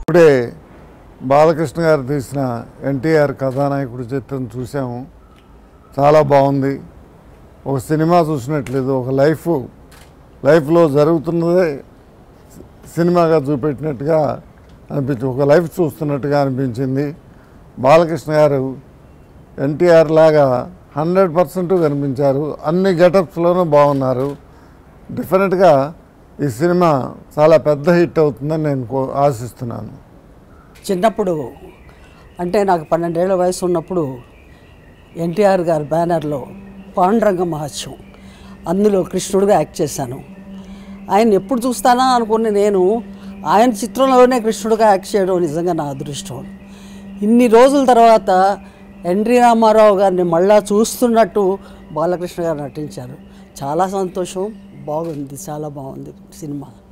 ఇప్పుడే బాలకృష్ణ గారు తీసిన ఎన్టీఆర్ కథానాయకుడి చిత్రం చూసాము చాలా బాగుంది ఒక సినిమా చూసినట్లేదు ఒక లైఫ్ లైఫ్లో జరుగుతున్నదే సి- సినిమాగా చూపెట్టినట్టుగా అనిపించింది ఒక లైఫ్ చూస్తున్నట్టుగా అనిపించింది బాలకృష్ణ గారు ఎన్టీఆర్ లాగా హండ్రెడ్ పర్సెంట్ కనిపించారు అన్ని గెటప్స్లోనూ బాగున్నారు డెఫినెట్గా ఈ సినిమా చాలా పెద్ద హిట్ అవుతుందని నేను కో- ఆశిస్తున్నాను చిన్నప్పుడు అంటే నాకు పన్నెండేళ్ల వయసు ఉన్నప్పుడు ఎన్టీఆర్ గారి బ్యానర్లో పాండురంగ మహత్యం అందులో కృష్ణుడిగా యాక్ట్ చేశాను ఆయన ఎప్పుడు చూస్తానా అనుకుని నేను ఆయన చిత్రంలోనే కృష్ణుడిగా యాక్ట్ చేయడం నిజంగా నా అదృష్టం ఇన్ని రోజుల తర్వాత ఎన్టీ రామారావు గారిని మళ్ళా చూస్తున్నట్టు బాలకృష్ణ గారు నటించారు చాలా సంతోషం బాగుంది చాలా బాగుంది సినిమా